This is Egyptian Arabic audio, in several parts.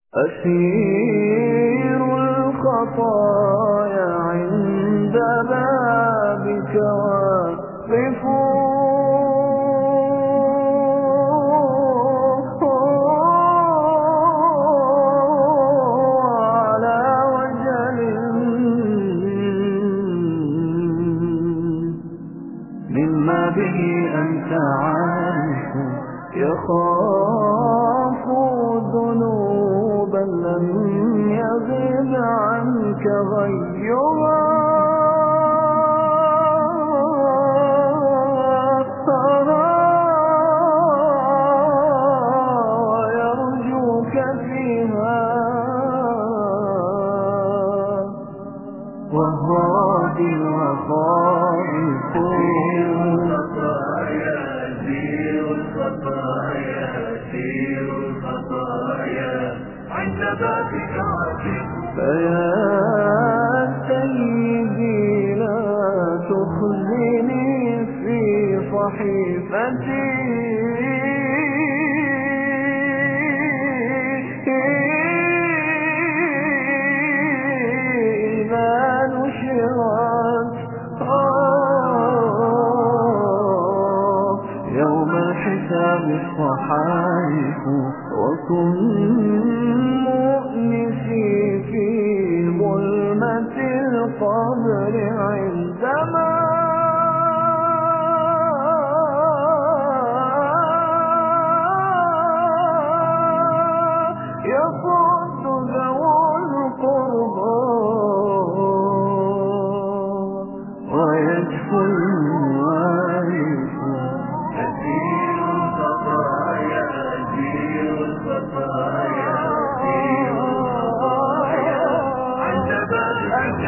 أسير الخطايا عند بابك واقفوا على وجل مما به أنت عارف يخاف ذنوبا لم يغب عنك غيها يرجوك فيها وهادي وخائف فيا سيدي لا تخزني في صحيفتي إذا نشرت آه يوم الحساب الصحائف وكن مؤنسي في ظلمة القبر عندما يصد ذو القربى ويجفو الموارث أسير الخطايا أسير الخطايا أسير الخطايا عند بابك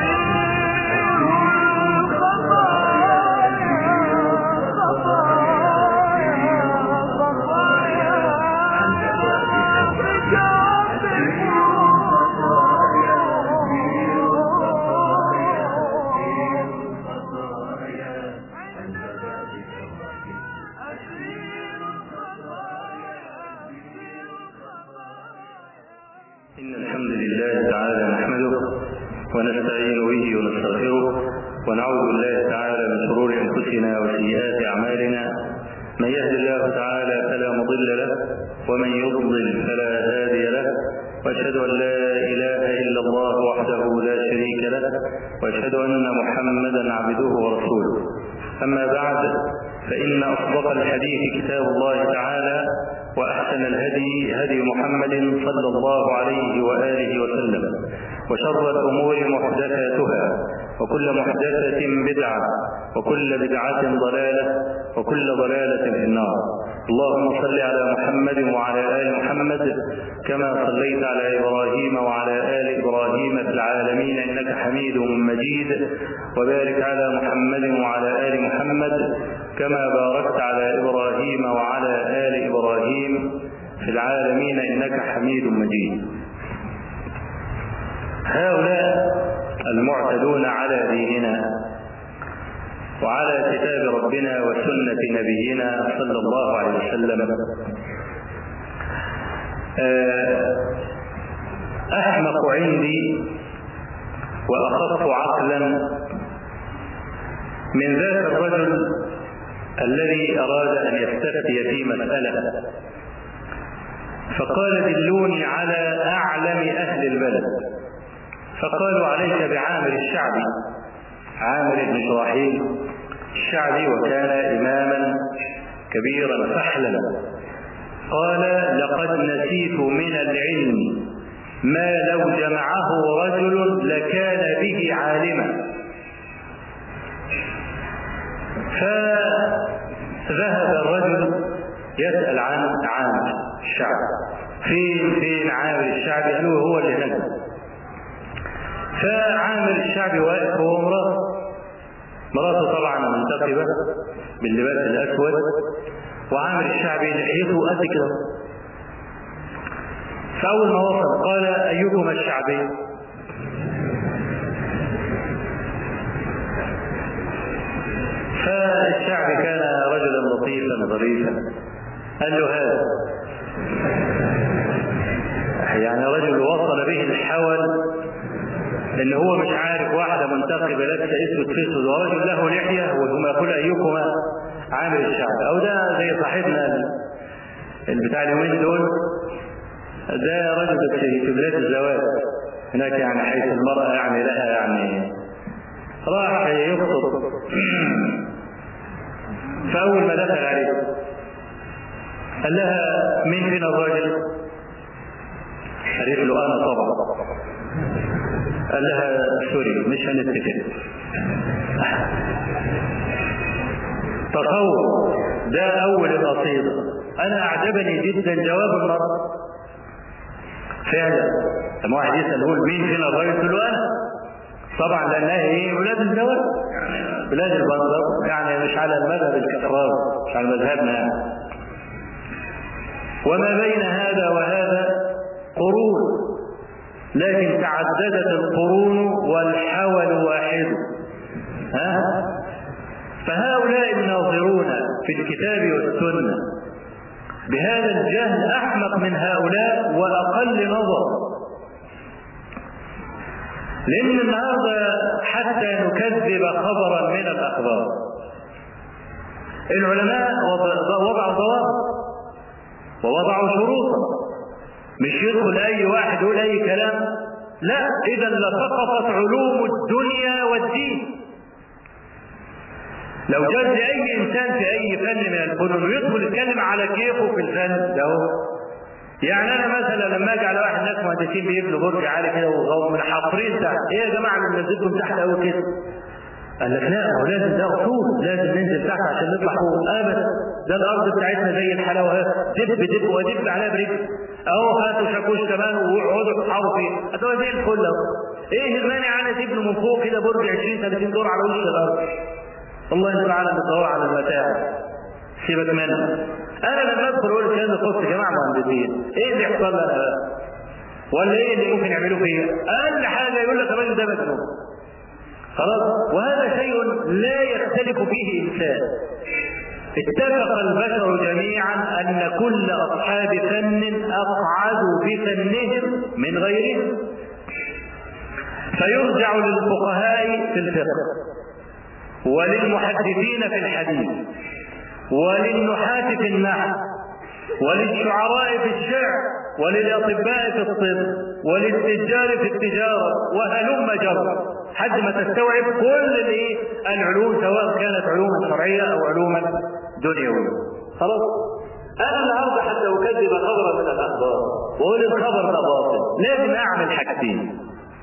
إن الحمد لله تعالى نحمده ونستعين به ونستغفره ونعوذ بالله تعالى من شرور أنفسنا وسيئات أعمالنا من يهد الله تعالى فلا مضل له ومن يضلل فلا هادي له وأشهد أن لا إله إلا الله وحده لا شريك له وأشهد أن محمدا عبده ورسوله أما بعد فإن أصدق الحديث كتاب الله تعالى وأحسن الهدي هدي محمد صلى الله عليه وآله وسلم وشر الأمور محدثاتها وكل محدثة بدعة وكل بدعة ضلالة وكل ضلالة في النار اللهم صل على محمد وعلى آل محمد كما صليت على إبراهيم وعلى آل إبراهيم في العالمين إنك حميد مجيد وبارك على محمد وعلى آل محمد كما باركت على إبراهيم وعلى آل إبراهيم في العالمين إنك حميد مجيد هؤلاء المعتدون على ديننا وعلى كتاب ربنا وسنة نبينا صلى الله عليه وسلم أحمق عندي وأخف عقلا من ذاك الرجل الذي أراد أن يستفتي في مسألة فقال دلوني على أعلم أهل البلد فقالوا عليك بعامر الشعبي عامر بن شراحيل الشعبي وكان إماما كبيرا فحلا قال لقد نسيت من العلم ما لو جمعه رجل لكان به عالما فذهب الرجل يسأل عن عامر الشعبي فين فين عامر الشعبي قالوا هو اللي نزل فعامر الشعبي واقف هو مراته مراته طبعا منتقبة باللباس الأسود وعامر الشعبي لحيته قد كده فأول ما وصل قال أيكم الشعبي فالشعبي كان رجلا لطيفا ظريفا قال له هذا يعني رجل وصل به الحول ان هو مش عارف واحده منتقبه لابسه اسود في اسود ورجل له لحيه ثم يقول ايكما عامل الشعب او ده زي صاحبنا البتاع اليومين دول ده رجل بس في بلاد الزواج هناك يعني حيث المرأة يعني لها يعني راح يخطب فأول ما دخل عليه قال لها مين فينا الراجل؟ قالت له أنا طبعا قال لها سوري مش هنتفق تصور ده أول القصيدة أنا أعجبني جدا جواب المرأة فعلا لما واحد يسأل يقول مين فينا الراجل تقول له أنا طبعا لأنها إيه بلاد الزواج يعني بلاد البندر يعني مش على المذهب الكفراوي مش على مذهبنا يعني وما بين هذا وهذا قرون لكن تعددت القرون والحول واحد ها فهؤلاء الناظرون في الكتاب والسنة بهذا الجهل أحمق من هؤلاء وأقل نظر لأن النهاردة حتى نكذب خبرا من الأخبار العلماء وضعوا ضوابط ووضعوا شروطا مش يدخل أي واحد يقول أي كلام لا إذا لسقطت علوم الدنيا والدين لو جاز اي انسان في اي فن من الفنون ويدخل يتكلم على كيفه في الفن ده هو يعني انا مثلا لما اجي على واحد ناس مهندسين بيبنوا برج عالي كده وغاوي حافرين تحت ايه يا جماعه اللي منزلكم تحت قوي كده قال لك لا هو لازم ده اصول لازم ننزل تحت عشان نطلع فوق ابدا ده الارض بتاعتنا زي الحلاوه اهي دب دب ودب عليها برجل اهو هاتوا شاكوش كمان واقعدوا تحاروا فيه هتبقى زي الفل اهو ايه المانع انا تبنوا من فوق كده برج 20 30 دور على وش الارض الله تعالى بيدور على المتاع سيبك منها انا لما ادخل اقول الكلام ده خص جماعه مهندسين ايه اللي يحصل لنا بقى؟ ولا ايه اللي ممكن يعملوا فيا؟ اقل حاجه يقول لك الراجل ده مجنون خلاص وهذا شيء لا يختلف فيه انسان اتفق البشر جميعا ان كل اصحاب فن اقعدوا بفنهم من غيرهم فيرجع للفقهاء في الفقه وللمحدثين في الحديث وللنحاة في النحو وللشعراء في الشعر وللأطباء في الطب وللتجار في التجارة وهلم جر حد ما تستوعب كل الايه العلوم سواء كانت علوما شرعية أو علوما دنيوية خلاص أنا النهارده حتى أكذب خبرا من الأخبار وأقول الخبر ده باطل لازم أعمل حاجتين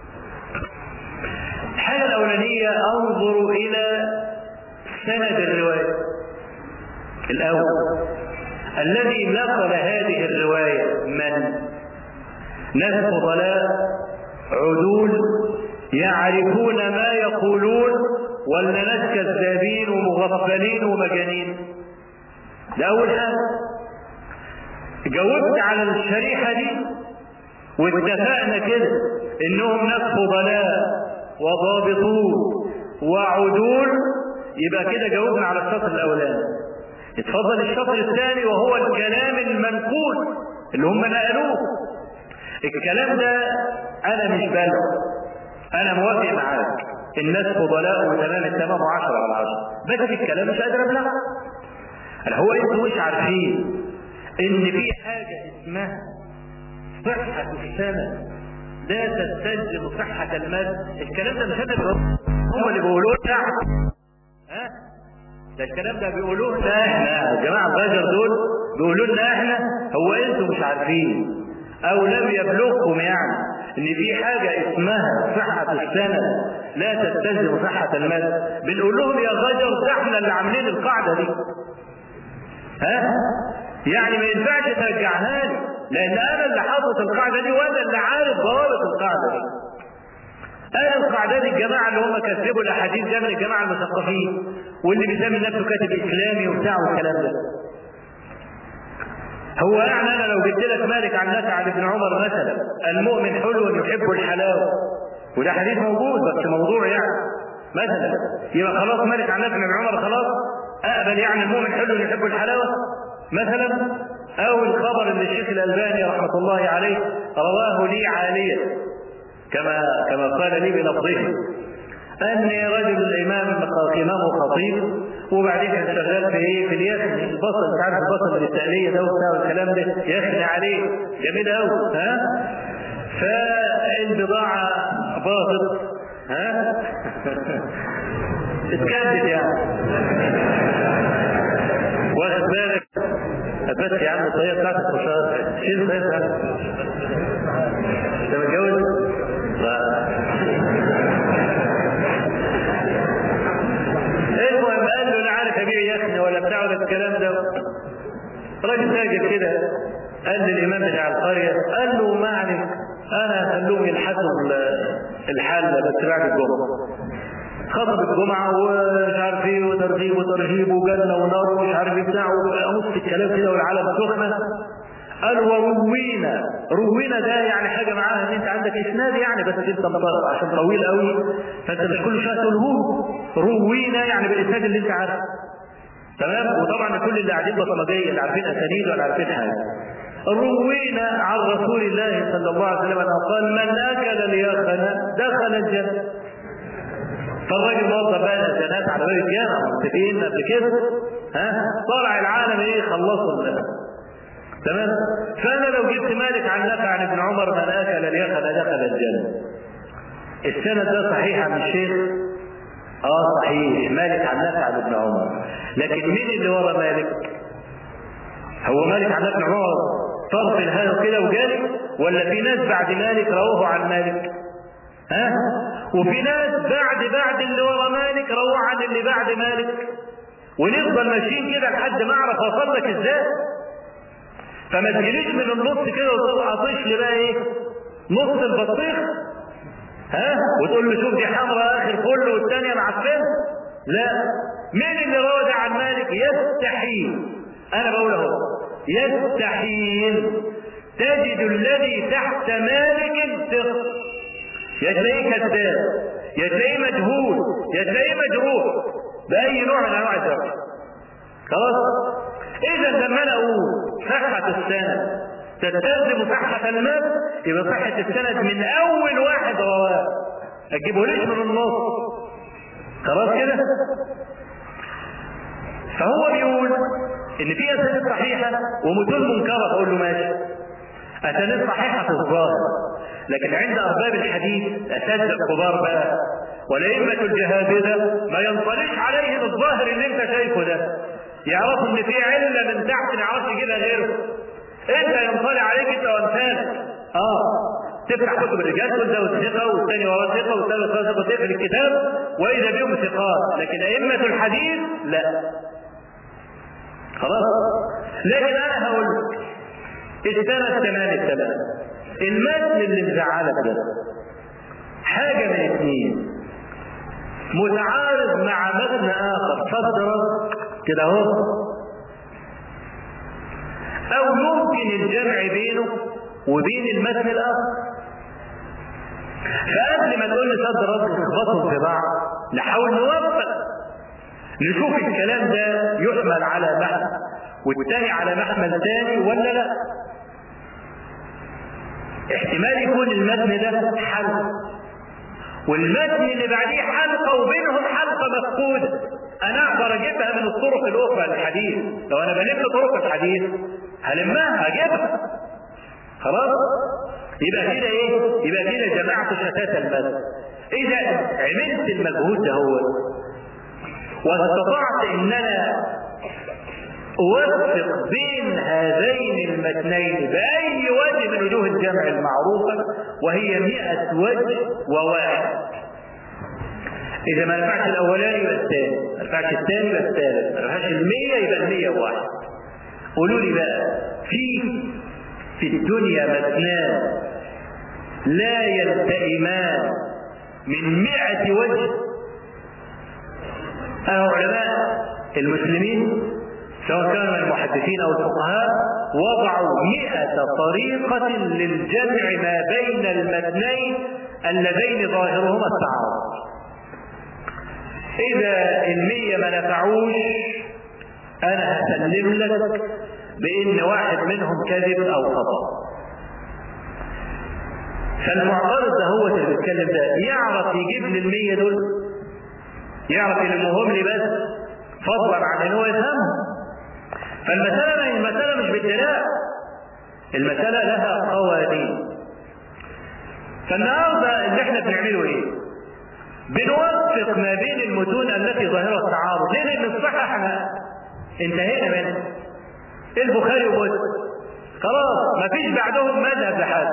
الحاجة الأولانية أنظر إلى سند الرواية الأول الذي نقل هذه الرواية من ناس فضلاء عدول يعرفون ما يقولون ولا ناس كذابين ومغفلين ومجانين ده أول حاجة جاوبت على الشريحة دي واتفقنا كده انهم ناس فضلاء وضابطون وعدول يبقى كده جاوبنا على الشطر الاولاني اتفضل الشطر الثاني وهو الكلام المنقول اللي هم نقلوه الكلام ده انا مش بلغ انا موافق معاك الناس فضلاء وتمام التمام وعشرة على عشرة بس الكلام مش قادر ابلغ هو انتوا مش عارفين ان في حاجة اسمها صحة السنة لا تستلزم صحة المد الكلام ده مش انا هم اللي بيقولوه لنا ها ده الكلام ده بيقولوه لنا احنا يا جماعة البشر دول بيقولوا لنا احنا هو انتوا مش عارفين او لم يبلغكم يعني ان في حاجة اسمها صحة السنة لا تستلزم صحة المد بنقول لهم يا غجر ده احنا اللي عاملين القاعدة دي ها يعني ما ينفعش ترجعها لي لان انا اللي حاطط القاعده دي وانا اللي عارف ضوابط القاعده دي انا القاعده دي الجماعه اللي هم كذبوا الاحاديث ده من الجماعه المثقفين واللي بيسمي نفسه كاتب اسلامي وبتاع والكلام ده هو يعني انا لو جبت لك مالك عن نافع عن ابن عمر مثلا المؤمن حلو يحب الحلاوه وده حديث موجود بس موضوع يعني مثلا يبقى خلاص مالك عن نافع بن عمر خلاص اقبل يعني المؤمن حلو يحب الحلاوه مثلا أو الخبر اللي الشيخ الألباني رحمة الله عليه رواه لي عاليا كما كما قال لي بلفظه أن رجل الإمام إمام خطيب وبعدين كان شغال في إيه؟ في اليخن البصل أنت عارف البصل التقلية ده وبتاع والكلام ده يخن عليه جميل أوي ها فالبضاعة باظت ها اتكدت يعني واخد بالك بس يا عم الطريقه بتاعتك مش شيل الطريقه بتاعتك انت متجوز؟ المهم قال له لا عارف ابيع يخني ولا بتاع ولا الكلام ده راجل تاجر كده قال للامام بتاع القريه قال له ما عليك انا خلوهم يلحسوا الحله بس بعد الجمعه خطب الجمعة ومش عارف ايه وترغيب وترهيب وجنة ونار ومش عارف ايه بتاع ونص الكلام كده والعالم سخنة قال وروينا روينا ده يعني حاجة معاها ان انت عندك اسناد يعني بس انت مطلع عشان طويل قوي فانت مش كل شوية تقول روينا يعني بالاسناد اللي انت عارفه تمام وطبعا كل اللي قاعدين بصمجية اللي عارفين اسانيد ولا عارفين حاجة روينا عن رسول الله صلى الله عليه وسلم انه قال من اكل اليخن دخل الجنة فالراجل موظف بقى الجنات على باب الجامع متفقين قبل كده ها طلع العالم ايه خلصوا تمام فانا لو جبت مالك عن نافع عن ابن عمر من اكل اليخن دخل الجنه السند ده صحيح عن الشيخ اه صحيح مالك عن نافع عن ابن عمر لكن مين اللي ورا مالك هو مالك عن ابن عمر طرف الهاء كده وجالي ولا في ناس بعد مالك رووه عن مالك ها وفي ناس بعد بعد اللي ورا مالك رووا عن اللي بعد مالك ونفضل ماشيين كده لحد ما اعرف اوصل لك ازاي فما تجيليش من النص كده وتقطش لي بقى ايه نص البطيخ ها وتقول له شوف دي حمراء اخر كله والثانيه معفنه لا مين اللي روى ده عن مالك يستحيل انا بقول اهو يستحيل تجد الذي تحت مالك ثقه يا تلاقيه كذاب يا تلاقيه مجهول يا تلاقيه مجروح باي نوع من انواع الجرح خلاص اذا لما انا اقول صحه السند تستلزم صحه المال يبقى صحه السند من اول واحد رواه هتجيبه ليش من النص خلاص كده فهو بيقول ان في اسانيد صحيحه ومتون منكره اقول له ماشي اسانيد صحيحه في الظاهر لكن عند ارباب الحديث اساتذه الكبار بقى والائمه الجهابذه ما ينطليش عليهم الظاهر اللي انت شايفه ده يعرفوا ان في عله من تحت ما يعرفش يجيبها غيره انت ينطلي عليك انت وامثالك اه تفتح كتب الرجال تقول ده ثقه والثاني وراه ثقه والثالث وراه ثقه وتقفل الكتاب واذا بهم ثقات لكن ائمه الحديث لا خلاص لكن انا هقول لك السنه تمام التمام المتن اللي مزعلك ده حاجه من اثنين متعارض مع متن اخر صدر كده اهو او يمكن الجمع بينه وبين المتن الاخر فقبل ما تقول لي صد رد تخبطهم في بعض نحاول نوفق نشوف الكلام ده يحمل على محمل والتاني على محمل تاني ولا لا احتمال يكون المتن ده حلقة والمتن اللي بعديه حلقة وبينهم حلقة مفقودة أنا أقدر أجيبها من الطرق الأخرى للحديث لو أنا بلف طرق الحديث هلمها هجيبها خلاص يبقى كده إيه؟ يبقى كده جمعت شتات المتن إذا عملت المجهود ده هو واستطعت إن أنا أوفق بين هذين المتنين بأي وجه من وجوه الجمع المعروفة وهي مئة وجه وواحد إذا ما نفعش الأولاني يبقى الثاني ما نفعش الثاني يبقى الثالث ما نفعش المية يبقى المية وواحد قولوا لي بقى في في الدنيا متنان لا يلتئمان من مئة وجه أهو علماء المسلمين سواء كانوا من المحدثين او الفقهاء وضعوا مئة طريقة للجمع ما بين المتنين اللذين ظاهرهما التعارض إذا المية ما نفعوش أنا هسلم لك بان واحد منهم كذب او خطأ فالمعترض ده هو اللي بيتكلم ده يعرف يجيب لي المية دول يعرف يلمهم لي بس فضلا عن ان هو يفهمهم فالمسألة المسألة مش بالدلاء المسألة لها قوانين فالنهارده اللي احنا بنعمله ايه؟ بنوفق ما بين المتون التي ظاهرة التعارض، ليه؟ لأن الصحة احنا انتهينا منها. البخاري ومسلم. خلاص مفيش بعدهم مذهب لحد.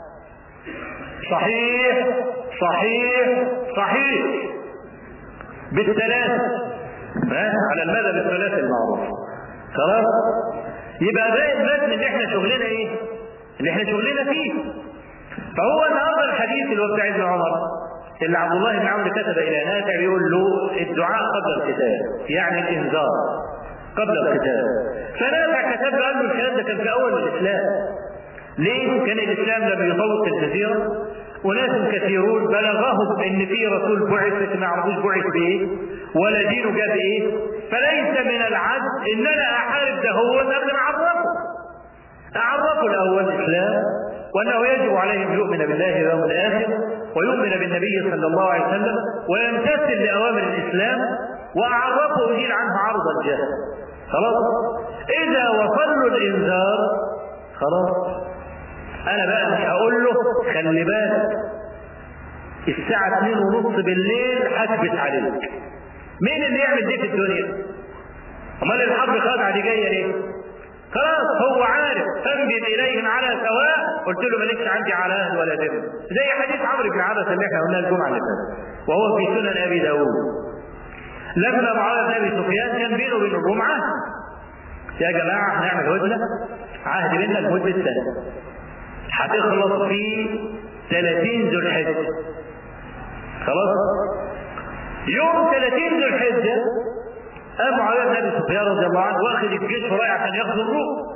صحيح صحيح صحيح بالثلاث على المذهب الثلاثي المعروف خلاص يبقى باقي المتن اللي احنا شغلنا ايه؟ اللي احنا شغلنا فيه فهو النهارده الحديث اللي هو بتاع ابن عمر اللي عبد الله بن عمرو كتب الى نافع بيقول له الدعاء قبل القتال يعني الانذار قبل القتال فنافع كتب له قال له الكلام ده كان في اول الاسلام ليه؟ كان الاسلام لم يطوق الجزيره وناس كثيرون بلغهم ان في رسول بعث لكن ما يعرفوش بعث بايه ولا دينه جاب ايه فليس من العدل ان انا احارب ده هو قبل ما اعرفه اعرفه الاول الاسلام وانه يجب عليه ان يؤمن بالله واليوم الاخر ويؤمن بالنبي صلى الله عليه وسلم ويمتثل لاوامر الاسلام واعرفه اجيل عنه عرض الجهل خلاص اذا وصل له الانذار خلاص انا بقى مش هقول له خلي بالك الساعة 2 ونص بالليل هثبت عليك مين اللي يعمل دي في الدنيا امال الحرب خادعة دي جاية ليه خلاص هو عارف فانبذ اليهم على سواء قلت له مالكش عندي على اهل ولا دم زي حديث عمرو بن عبس اللي احنا قلناه الجمعه اللي فاتت وهو في سنن ابي داود لما معاويه بن ابي سفيان كان بينه وبين الروم عهد يا جماعه هنعمل هدنه عهد بيننا لمده سنه هتخلص في 30 ذو الحجه خلاص يوم 30 ذو الحجه قام معاويه بن ابي سفيان رضي الله عنه واخد الجيش ورايح عشان ياخذ الروم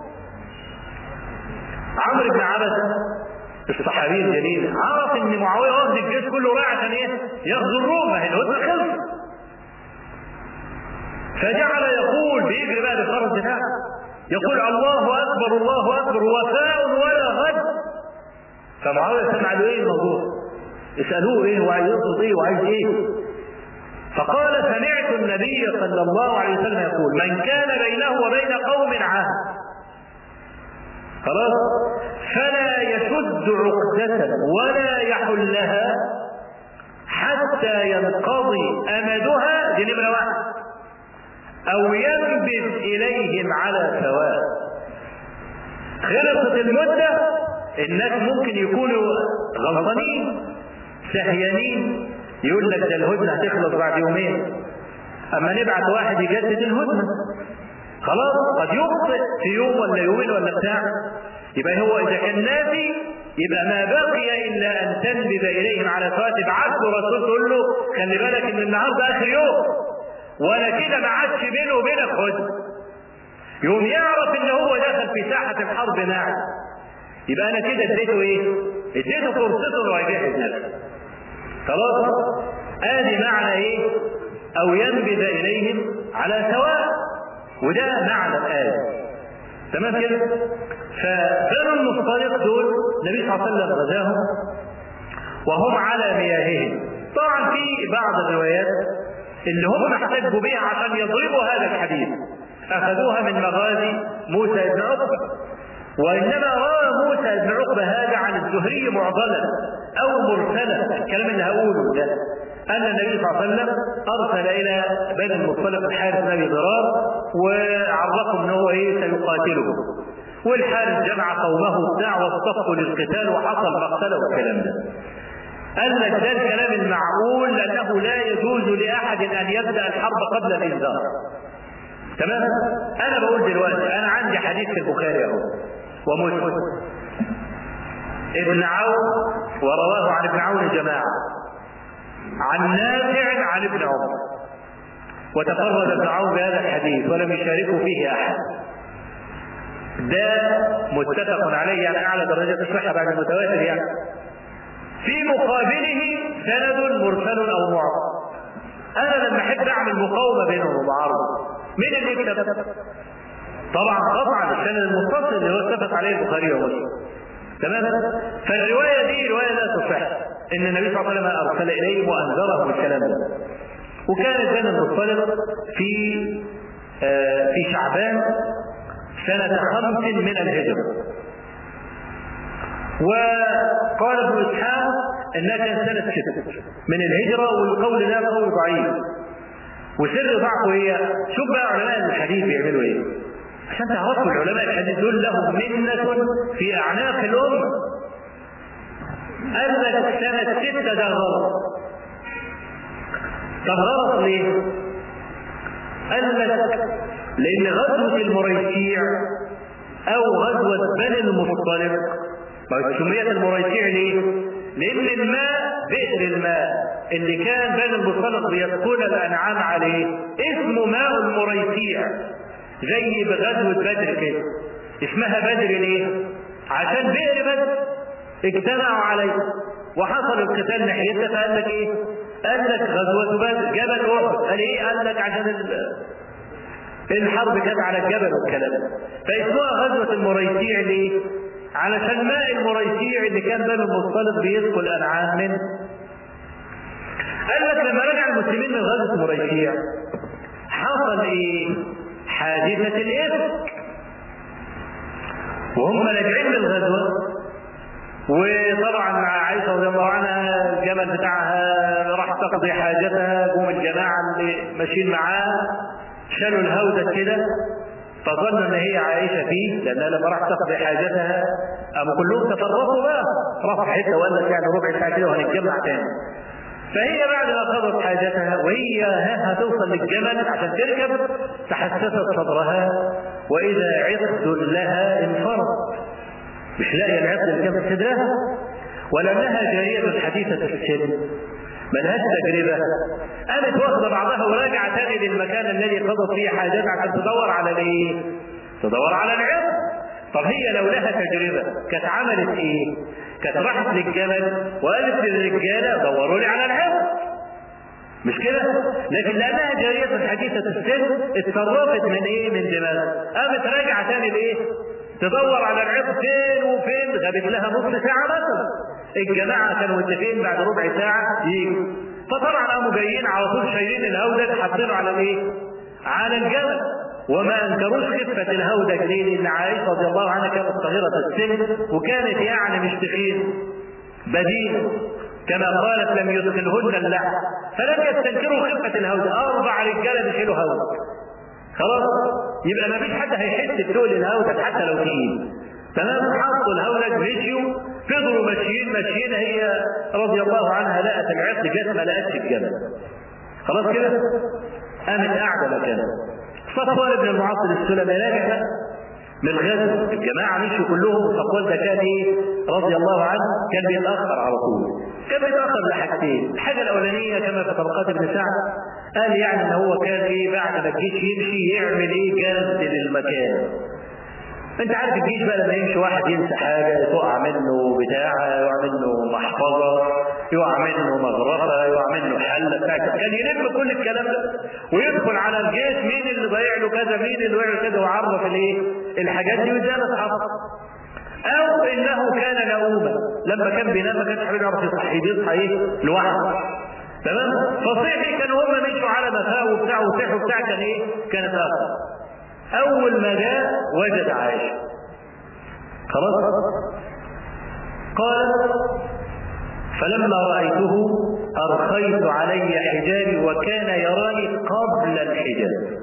عمرو بن عبسه الصحابي الجليل عرف ان معاويه واخد الجيش كله رايح عشان ايه؟ ياخذ الروم ما هي الهدنه خلصت فجعل يقول بيجري بقى بفرض دفاع يقول الله اكبر الله اكبر وفاء ولا غد فمعاويه سمع له ايه الموضوع؟ اسالوه ايه وعايز يقصد ايه وعايز ايه؟ فقال سمعت النبي صلى الله عليه وسلم يقول من كان بينه وبين قوم عهد خلاص فلا يشد عقدة ولا يحلها حتى ينقضي أمدها دي نمرة واحد أو ينبذ إليهم على سواء خلصت المدة الناس ممكن يكونوا غلطانين سهيانين يقول لك ده الهدنه هتخلص بعد يومين اما نبعت واحد يجدد الهدنه خلاص قد يخطئ في يوم ولا يومين ولا بتاع يبقى هو اذا كان نافي يبقى ما بقي الا ان تنبذ اليهم على سواء تبعت له رسول تقول له خلي بالك ان النهارده اخر يوم ولا كده ما عادش بينه وبينك هدنه يوم يعرف ان هو دخل في ساحه الحرب ناعم يبقى انا كده اديته ايه؟ اديته فرصته انه يجهز نفسه خلاص ادي معنى ايه او ينبذ اليهم على سواء وده معنى الايه تمام كده فبنو المصطلق دول النبي صلى الله عليه وسلم غزاهم وهم على مياههم طبعا في بعض الروايات اللي هم احتجوا بها عشان يضربوا هذا الحديث اخذوها من مغازي موسى بن عقبه وانما روى موسى بن عقبه هذا عن الزهري معضلا او مرسلا الكلام اللي هقوله ده ان النبي صلى الله عليه وسلم ارسل الى بني المصطلق الحارث بن ابي ضرار وعرفهم ان هو ايه سيقاتله والحارث جمع قومه بتاع واصطفوا للقتال وحصل مقتله والكلام ده قال لك ده الكلام المعقول لانه لا يجوز لاحد ان يبدا الحرب قبل الانذار تمام انا بقول دلوقتي انا عندي حديث في البخاري اهو ومسلم ابن عون ورواه عن ابن عون جماعة عن نافع عن ابن عمر وتفرد ابن عون بهذا الحديث ولم يشاركه فيه أحد ده متفق عليه يعني أعلى درجة الصحة بعد المتواتر يعني في مقابله سند مرسل أو معرض أنا لما أحب أعمل مقاومة بينهم ومعارضة مين اللي يكتب؟ طبعا قطعا السند المتصل اللي هو اتفق عليه البخاري ومسلم تمام فالروايه دي روايه لا تصح ان النبي صلى الله عليه وسلم ارسل اليهم وانذرهم بالكلام ده وكان بني المصطلق في آه في شعبان سنة خمس من الهجرة وقال ابن اسحاق انها كانت سنة ست من الهجرة والقول ده قول ضعيف وسر ضعفه هي شوف بقى علماء الحديث بيعملوا ايه عشان تعرفوا العلماء الحديث دول لهم منة في اعناق الامة قال لك سنة ستة ده غلط طب غلط ليه؟ قال لك لأن غزوة المريسيع أو غزوة بني المصطلق سميت المريسيع ليه؟ لأن الماء بئر الماء اللي كان بني المصطلق بيسكن الأنعام عليه اسمه ماء المريسيع زي بغزوة بدر كده اسمها بدر ليه؟ عشان بئر بدر اجتمعوا عليه وحصل القتال ناحيتها فقال لك ايه؟ قال لك غزوة بدر جبل احد قال ايه؟ قال لك عشان الحرب كانت على الجبل والكلام ده فاسمها غزوة المريسيع ليه؟ علشان ماء المريسيع اللي كان بني المصطلق بيدخل الانعام منه قال لك لما رجع المسلمين من غزوة المريسيع حصل ايه؟ حادثة الإفك وهم راجعين من الغزوة وطبعا مع عائشة رضي الله عنها الجمل بتاعها راح تقضي حاجتها جم الجماعة اللي ماشيين معاه شالوا الهودة كده فظن ان هي عائشة فيه لانها لما راح تقضي حاجتها قاموا كلهم تفرقوا بقى راحوا حته وقال لك يعني ربع ساعة كده وهنتجمع تاني فهي بعد ما قضت حاجتها وهي ها هتوصل للجبل عشان تركب تحسست صدرها واذا عقد لها انفرط مش لاقيه العقد اللي كان في صدرها ولانها جاريه حديثه السن ملهاش تجربه قامت واخده بعضها وراجعه تاني للمكان الذي قضت فيه حاجتها عشان تدور على الايه؟ تدور على العقد طب هي لو لها تجربه كانت عملت ايه؟ كانت راحت للجبل وقالت للرجاله دوروا لي على العقد مش كده؟ لكن لانها جاريه حديثه السن اتصرفت من ايه؟ من دماغها قامت راجعه تاني لايه؟ تدور على العقد فين وفين غابت لها نص ساعه مثلا الجماعه كانوا متفقين بعد ربع ساعه يجوا فطبعا قاموا جايين على طول شايلين الهودج حاطينه على الايه؟ على الجبل وما انكروش خفه الهودج ليه؟ لان عائشه رضي الله عنها كانت صغيره السن وكانت يعني مش تخين بدينه كما قالت لم يدخلهن اللحم فلم يستنكروا خفه الهودج اربع رجاله بيشيلوا هودج خلاص يبقى ما فيش حد هيحس بتقل الهودج حتى لو تقيل تمام حطوا الهودج مشيوا فضلوا ماشيين ماشيين هي رضي الله عنها لقت العقد جت ما لقتش الجبل خلاص كده قامت قاعده مكانها صفوان بن المعطل السلمي راجع بقى من الغزو الجماعه مشوا كلهم صفوان ده كان ايه رضي الله عنه كان بيتاخر على طول كان بيتاخر لحاجتين الحاجه الاولانيه كما في طبقات ابن سعد قال يعني ان هو كان ايه بعد ما الجيش يمشي يعمل ايه جرد للمكان انت عارف الجيش بقى لما يمشي واحد ينسى حاجه تقع منه بتاع يقع منه محفظه يقع منه مغرفه يقع منه حله بتاع كان يلم كل الكلام ده ويدخل على الجيش مين اللي ضيع له كذا مين اللي ضيع له كذا وعرف الايه الحاجات دي وازاي تتحفظ او انه كان نؤوما لما كان بينام ما كانش حبيبي يعرف يصحي بيصحى ايه لوحده تمام فصيحي كانوا هم مشوا على مفاه وبتاع وصيح وبتاع كان ايه كانت اخر اول ما جاء وجد عائشه خلاص قال فلما رايته ارخيت علي حجابي وكان يراني قبل الحجاب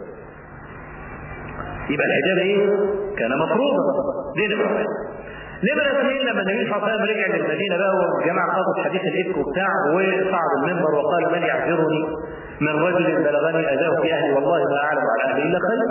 يبقى الحجاب ايه كان مفروضا دي نمره نمرة اثنين لما النبي صلى الله عليه وسلم رجع للمدينة بقى والجماعة قضت حديث الإفك وبتاع وصعد المنبر وقال من يعذرني من رجل بلغني أذاه في أهلي والله ما أعلم على أهلي إلا خير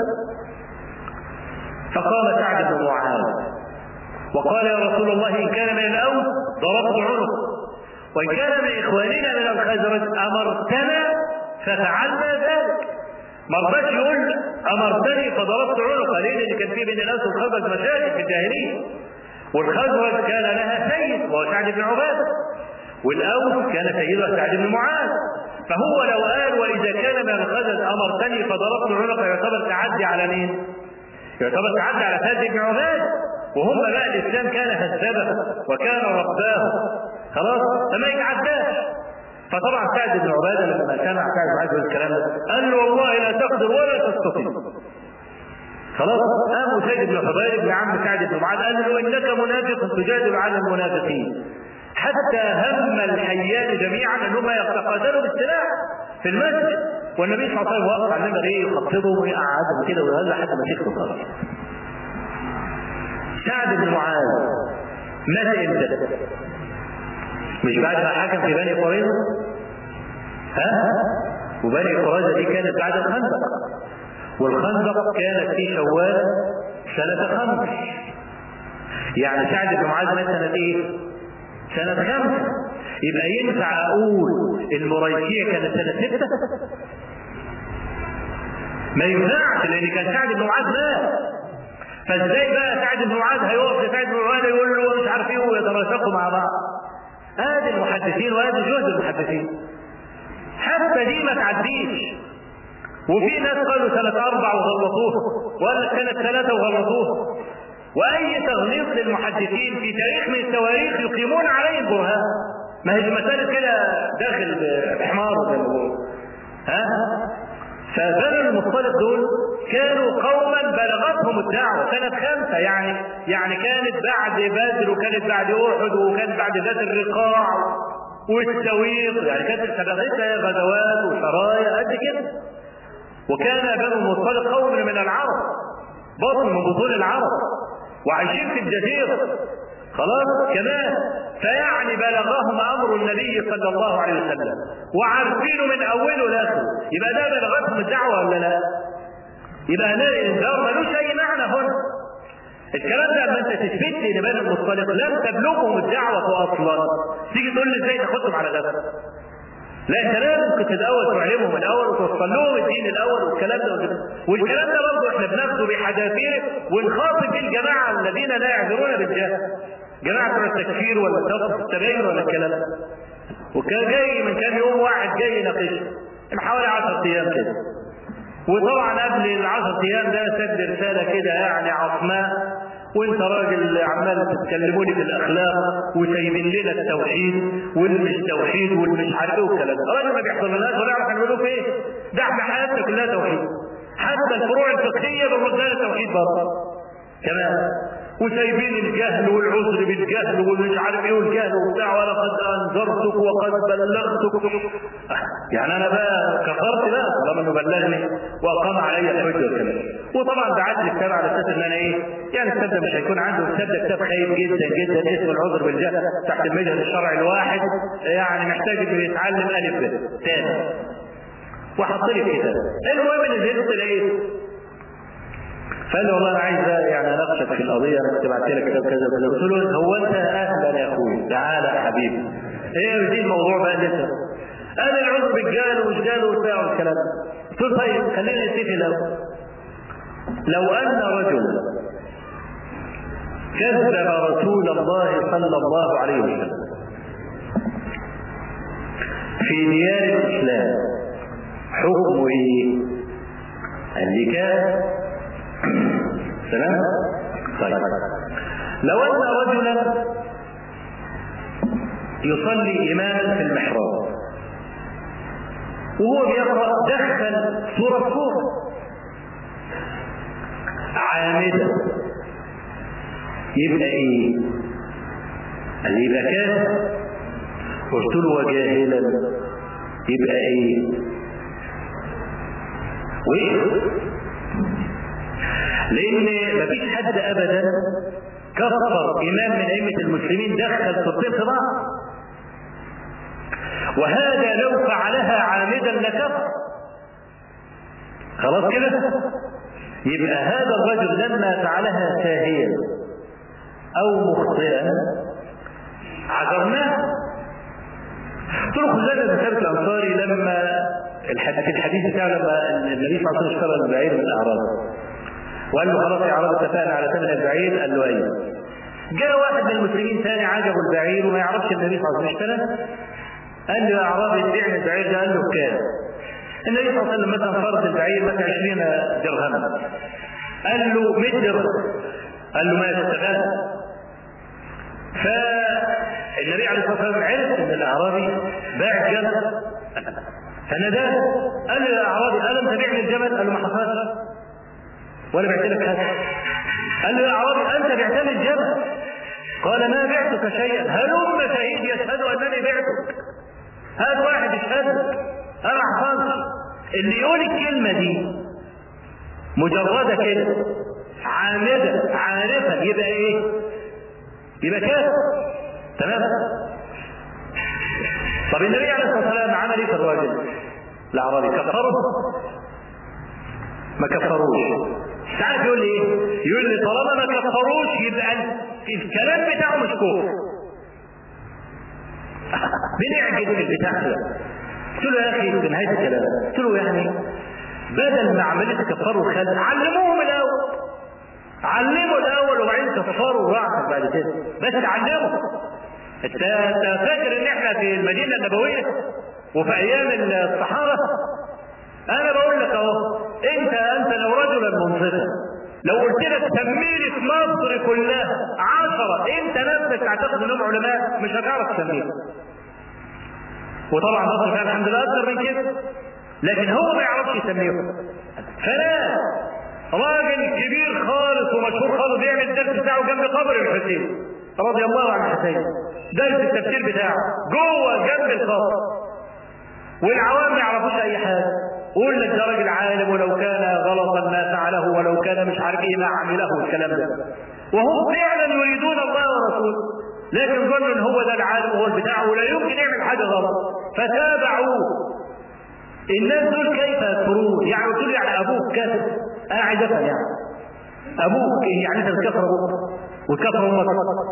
فقام سعد بن معاذ وقال يا رسول الله إن كان من الأوس ضربت عنقه وإن كان من إخواننا من الخزرج أمرتنا ففعلنا ذلك ما رضاش يقول أمرتني فضربت عنقه ليه؟ لأن كان في بين الأوس والخزرج مشاكل في الجاهلية والخزرج كان لها سيد وهو سعد بن عبادة والأوس كان سيدها سعد بن معاذ فهو لو قال وإذا كان من الخزرج أمرتني فضربت عنقه يعتبر تعدي على مين؟ يعتبر تعدى على سعد بن عباده وهم بقى الاسلام كان هذبه وكان رباه خلاص فما يتعداش فطبعا سعد بن عباده لما سمع سعد بن عباده الكلام ده قال له والله لا تقدر ولا تستطيع خلاص قام سيد بن حبيب بن عم سعد بن معاذ قال له انك منافق تجادل على المنافقين حتى هم الحيات جميعا انهم يتقاتلوا بالسلاح في المسجد والنبي صلى الله عليه وسلم وقف على المنبر ايه يخطبهم ويقعدهم كده ويقول لحد ما سكتوا خلاص سعد بن معاذ مات امتى؟ مش بعد ما حكم في بني قريظه؟ ها؟ وبني قريظه دي كانت بعد الخندق والخندق كانت في شوال سنة خمس يعني سعد بن معاذ مات سنة ايه؟ سنة خمسة يبقى ينفع اقول المريسية كانت سنة ستة؟ ما ينفعش لان كان سعد بن معاذ مات فازاي بقى سعد بن معاذ هيقف لسعد بن معاذ يقول له مش عارف ايه ويتراشقوا مع بعض هذه المحدثين وهذه جهد المحدثين حتى دي ما تعديش وفي ناس قالوا سنة أربعة وغلطوه وقال سنة ثلاثة وغلطوه وأي تغليط للمحدثين في تاريخ من التواريخ يقيمون عليه البرهان ما هي مسألة كده داخل بحمار زي ما بيقولوا ها فبنو المصطلق دول كانوا قوما بلغتهم الدعوة سنة خمسة يعني يعني كانت بعد بدر وكانت بعد أحد وكانت بعد ذات الرقاع والسويق يعني كانت سبقتها غزوات وسرايا قد كده وكان بنو المصطلق قوم من العرب بطن من بطون العرب وعايشين في الجزيرة خلاص كمان فيعني بلغهم امر النبي صلى الله عليه وسلم وعارفينه من اوله لاخره يبقى ده بلغتهم الدعوه ولا لا؟ يبقى ده الانذار ملوش اي معنى هنا الكلام ده لما انت تثبت ان بني المصطلق لم تبلغهم الدعوه اصلا تيجي تقول لي ازاي تاخدهم على ده لا انت لازم كنت الاول تعلمهم الاول وتوصل لهم الدين الاول والكلام ده وكده والكلام ده برضه احنا بناخده بحذافيره ونخاطب بيه الجماعه الذين لا يعذرون بالجهل جماعه بتوع التكفير ولا التغير ولا الكلام ده وكان جاي من كام يوم واحد جاي يناقشني من حوالي 10 ايام كده وطبعا قبل العشر ايام ده سد رساله كده يعني عصماء وانت راجل عمال تتكلموني في الاخلاق وسايبين لنا التوحيد والمش توحيد والمش عارف ايه والكلام ده راجل ما بيحصلناش ولا يعرف هنقول في ايه ده احنا حياتنا كلها توحيد حتى الفروع الفقهيه بنردها للتوحيد برضه كمان وسايبين الجهل والعذر بالجهل والمش عارف ايه والجهل وبتاع ولقد انذرتك وقد بلغتك يعني انا بقى كفرت بقى طالما انه بلغني واقام علي الحجه والكلام وطبعا بعت لي كتاب على اساس ان انا ايه يعني الكتاب ده مش هيكون عنده كتاب ده كتاب خايب جدا جدا اسمه العذر بالجهل تحت المجلس الشرعي الواحد يعني محتاج انه يتعلم الف ب تاني وحط لي الكتاب المهم نزلت لقيت فقال لي والله انا عايز يعني اناقشك في القضيه انا كنت بعت لك كتاب كذا كذا قلت له هو انت اهلا يا اخوي تعالى يا حبيبي ايه دي الموضوع بقى اللي انت قال العذر بالجهل ومش جهل وبتاع والكلام قلت له طيب خلينا نتفق لو لو ان رجل كذب رسول الله صلى الله عليه وسلم في ديار الاسلام حكمه ايه؟ قال لي كان تمام طيب لو ان رجلا يصلي اماما في المحراب وهو بيقرا دخل سوره سوره عامده يبقى ايه قال لي يبقى كافر قلت له وجاهلا يبقى ايه وايه لان مفيش حد ابدا كفر امام من ائمه المسلمين دخل سورتين في بعض وهذا لو فعلها عامدا لكفر خلاص كده يبقى هذا الرجل لما فعلها ساهيا او مخطئا عذرناه قلت له خزانة ثابت الانصاري لما في الحديث بتاعه لما النبي صلى الله عليه وسلم اشترى البعير من الاعراب وقال له خلاص يا عرب اتفقنا على ثمن البعير قال له ايوه جاء واحد من المسلمين ثاني عجبه البعير وما يعرفش النبي صلى الله عليه وسلم اشترى قال له يا اعرابي تبيعني البعير ده قال له بكام النبي صلى الله عليه وسلم مثلا فرض البعير مثلا 20 درهما قال له 100 درهم قال له ماشي اتفقنا فالنبي عليه الصلاه والسلام عرف ان الاعرابي باع جبل فناداه قال له يا اعرابي الم تبيعني الجبل؟ قال له ما حصلش ولا بعت لك حاجه قال له يا اعرابي انت بعتني الجبل قال ما بعتك شيئا هلم شهيد يشهد انني بعتك هذا واحد يشهد انا ما حصلش اللي يقول الكلمه دي مجرده كده عامده عارفا يبقى ايه؟ يبقى كافر تمام طب النبي عليه الصلاه والسلام عمل ايه في الراجل الاعرابي كفره ما كفروش تعرف يقول لي ايه يقول لي طالما ما كفروش يبقى الكلام بتاعه مش كفر بنعجب البتاع ده قلت له يا اخي في نهايه الكلام قلت له يعني بدل ما عمليه تكفروا خالد علموهم الاول علموا الاول وبعدين كفروا راحت بعد كده بس علموا انت انت فاكر ان احنا في المدينه النبويه وفي ايام الصحابه انا بقول لك اهو انت انت لو رجلا منصفا لو قلت لك سميني في مصر كلها عشرة انت نفسك تعتقد انهم علماء مش هتعرف تسميهم وطبعا مصر فيها الحمد لله اكثر من كده لكن هو ما يعرفش يسميهم فلا راجل كبير خالص ومشهور خالص بيعمل الدرس بتاعه جنب قبر الحسين رضي الله عن الحسين درس التفسير بتاعه جوه جنب القبر والعوام ما يعرفوش اي حاجه قول لك ده راجل عالم ولو كان غلطا ما فعله ولو كان مش عارف ايه ما عمله الكلام ده وهم فعلا يريدون الله ورسوله لكن ظنوا ان هو ده العالم وهو البتاع ولا يمكن يعمل حاجه غلط فتابعوه الناس دول كيف يكفرون يعني قلت له يعني ابوك كافر انا عايز افهم يعني ابوك يعني انت بتكفر ابوك وتكفر امك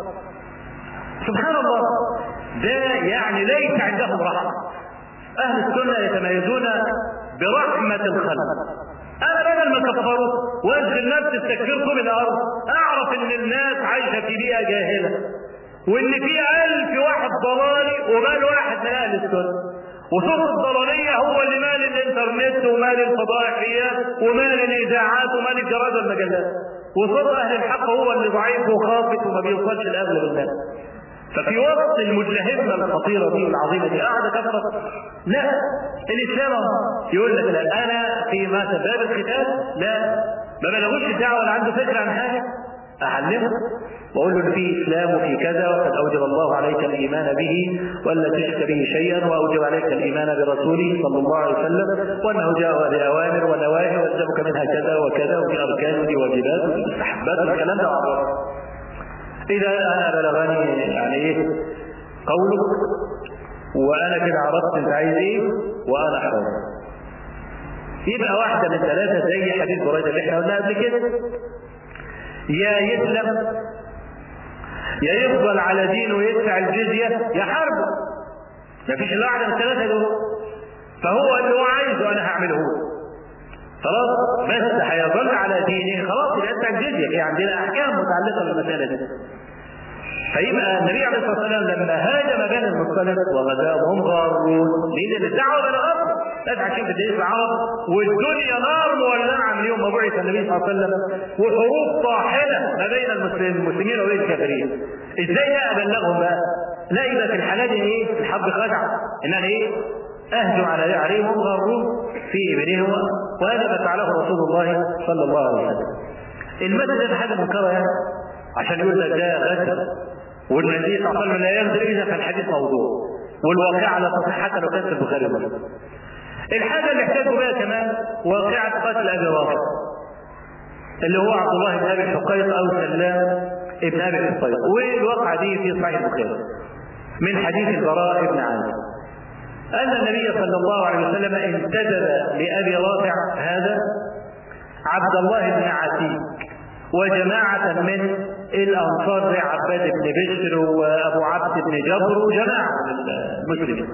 سبحان الله ده يعني ليس عندهم رحمه اهل السنه يتميزون برحمه الخلق انا بدل ما كفروا وانزل نفسي التكفير طول الارض اعرف ان الناس عايشه في بيئه جاهله وان في الف واحد ضلالي ومال واحد من اهل السنه وصوت الضلالية هو اللي مال الانترنت ومال الفضائيات ومال الاذاعات ومال الجرائد والمجلات وصوت اهل الحق هو اللي ضعيف وخافت وما بيوصلش لاغلب الناس ففي وسط المجلهمة الخطيرة دي والعظيمة دي قاعدة كثرة لا الإسلام يقول لك لا أنا في ما باب القتال لا ما بلغوش الدعوة ولا عنده فكرة عن حاجة أعلمه وأقول له إن في إسلام وفي كذا وقد أوجب الله عليك الإيمان به ولا تشرك به شيئا وأوجب عليك الإيمان برسوله صلى الله عليه وسلم وأنه جاء بأوامر ونواهي ويلزمك منها كذا وكذا وفي أركان وفي واجبات وفي مستحبات والكلام ده عبارة إذا أنا بلغني يعني إيه قولك وأنا كده عرفت أنت عايز إيه وأنا حر يبقى واحدة من ثلاثة زي حديث بريدة اللي احنا قلناه قبل كده يا يسلم يا يفضل على دينه ويدفع الجزية يا حرب مفيش إلا واحدة من الثلاثة دول فهو اللي هو عايزه أنا هعمله خلاص بس هيظل على دينه خلاص يبقى يدفع الجزية في عندنا أحكام متعلقة بالمسألة دي فيبقى النبي عليه الصلاه والسلام لما هاجم بني المصطلق وغزاهم غارون لان الدعوه بلغتهم تدعى شيء في جزيره العرب والدنيا نار مولعه من يوم ما بعث النبي صلى الله عليه وسلم وحروب طاحنه ما بين المسلمين وبين الكافرين ازاي بقى ابلغهم بقى؟ لا يبقى في الحالات دي ايه؟ الحرب خدعه ان انا ايه؟ اهجم على عليهم غارون في ابنهم وهذا ما فعله رسول الله صلى الله عليه وسلم. المسألة ده حاجه منكره يعني عشان يقول لك ده غدر والنبي صلى الله عليه وسلم لا يغدر اذا فالحديث موضوع والواقعه لا تصح حتى لو كانت في البخاري ومسلم. الحاجه اللي احتاجوا بها كمان واقعه قتل ابي رافع اللي هو عبد الله بن ابي الحقيق او سلام ابن ابي الحقيق والواقعه دي في صحيح البخاري من حديث البراء بن عازب ان النبي صلى الله عليه وسلم انتدب لابي رافع هذا عبد الله بن عتيق وجماعة من الأنصار زي عباد بن بشر وأبو عبد بن جبر وجماعة من المسلمين.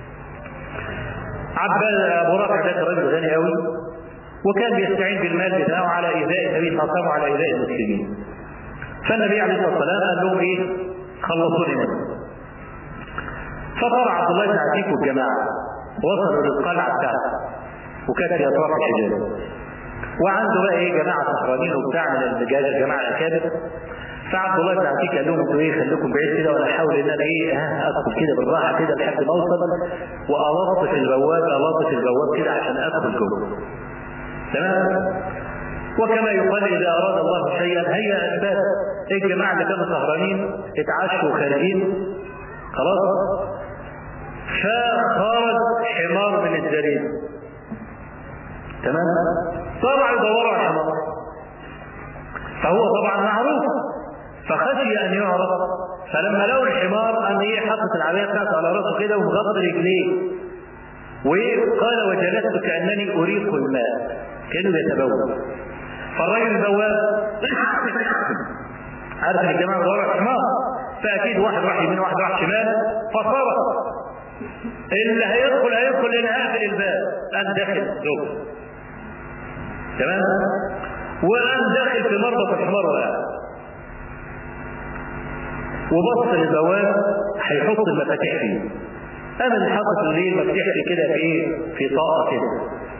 عباد أبو رافع ده رجل غني أوي وكان بيستعين بالمال بتاعه على إيذاء النبي صلى الله عليه وسلم وعلى إيذاء المسلمين. فالنبي عليه الصلاة والسلام قال لهم إيه؟ خلصوني منه. فطار عبد الله بن عتيق والجماعة وصلوا للقلعة بتاعته وكانت في أطراف الحجاز. وعنده بقى ايه جماعه سهرانين وبتاع من الرجال الجماعه الاكابر فعبد الله بن عتيق قال لهم انتوا ايه خليكم بعيد كده وانا احاول ان انا ايه ها ادخل كده بالراحه كده لحد ما اوصل والطف البواب الطف البواب كده عشان ادخل جوه تمام وكما يقال اذا اراد الله شيئا هيا اسباب الجماعه اللي كانوا سهرانين اتعشوا خارجين خلاص فخرج حمار من الزريب تمام طبعا يدوروا على الحمار فهو طبعا معروف فخشي ان يعرف فلما لقوا الحمار قام ايه حطت العبايه بتاعته على راسه كده ومغطى رجليه وقال وجلست كانني اريق الماء كانه يتبول فالراجل البواب عارف ان الجماعه بيدوروا على الحمار فاكيد واحد راح يمين واحد راح شمال فصرخ اللي هيدخل هيدخل لان هقفل الباب قام داخل جوه تمام وقام داخل في مربط الحمار وقع وبص للبواب هيحط المفاتيح فيه قام اللي حاطط ليه المفاتيح في كده في ايه في طاقه كده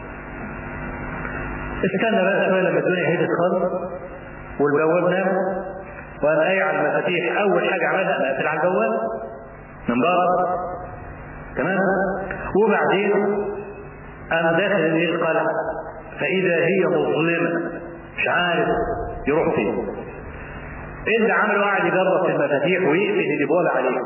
استنى بقى شويه لما الدنيا هدت خالص والبواب نام وقام قايع على المفاتيح اول حاجه عملها قافل على البواب من بره تمام وبعدين قام داخل الايه القلعه فاذا هي مظلمه مش عارف يروح فين اللي عمله قاعد يجرب في المفاتيح ويقفل الابواب عليه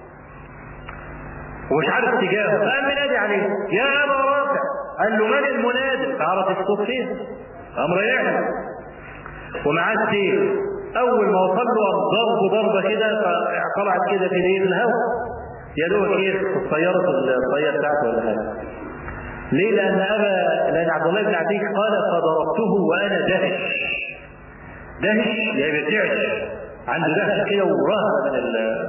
ومش عارف اتجاهه قام منادي عليه يا ابا رافع قال له من المنادي تعرف الصوت فين قام رايح ومعاه السيف اول ما وصل له ضربه ضربه كده طلعت كده في الايه الهواء يا دوب ايه الطياره الطياره بتاعته ولا حاجه ليه؟ لأن أبا لأن عبد الله بن عتيق قال فضربته وأنا دهش. دهش يعني بيرجعش عنده دهش كده ورهبة من ال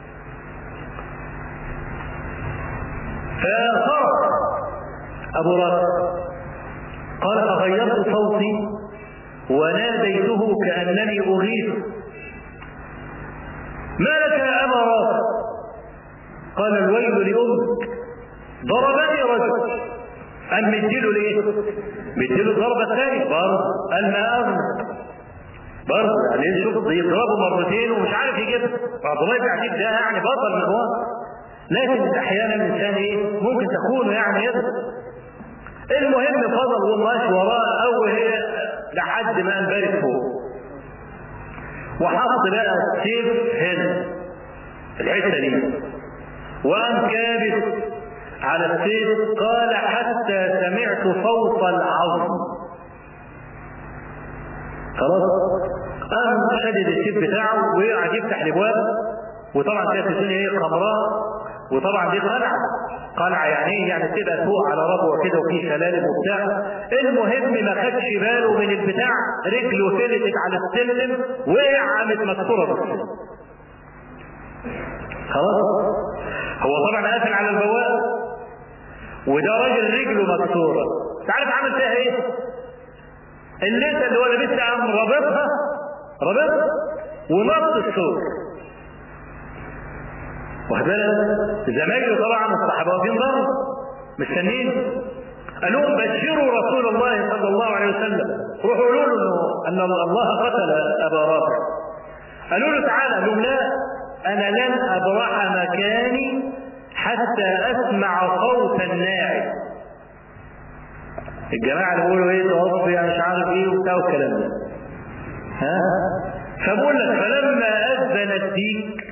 فصرخ أبو رافع قال فغيرت صوتي وناديته كأنني أغيث ما لك يا أبا رافع قال الويل لأمك ضربني رجل قام مديله ليه؟ مديله ضربة ثانية برضه قال ما أغنى برضه يعني شوف يضربه مرتين ومش عارف يجيبها عبد الله بن عتيق ده يعني بطل من هو لكن احيانا الانسان ايه ممكن تكون يعني يد المهم فضل وماشي وراه او هي لحد ما انبرد فوق وحط بقى السيف هنا الحته دي وقام كابس على السيف قال حتى سمعت صوت العظم خلاص قام شدد السيف بتاعه وقعد يفتح الابواب وطبعا كانت الدنيا هي خضراء وطبعا دي قلعه قلعه يعني ايه يعني تبقى فوق على ربوه كده وفي سلالم وبتاع المهم ما خدش باله من البتاع رجله فلتت على السلم وقع قامت مكسوره بالسلم خلاص هو طبعا قافل على البواب وده راجل رجله مكسوره تعرف عمل فيها ايه؟ الليسه اللي هو لابسها قام رابطها رابطها ونط السور واخد بالك زمايله طبعا الصحابه واقفين بره مستنيين قال لهم بشروا رسول الله صلى الله عليه وسلم روحوا قولوا له ان الله قتل ابا رافع قالوا له تعالى قال لهم لا انا لن ابرح مكاني حتى اسمع صوت الناعي الجماعه اللي بيقولوا ايه توفي يعني مش عارف ايه وبتاع والكلام ده ها فبقول لك فلما اذن الديك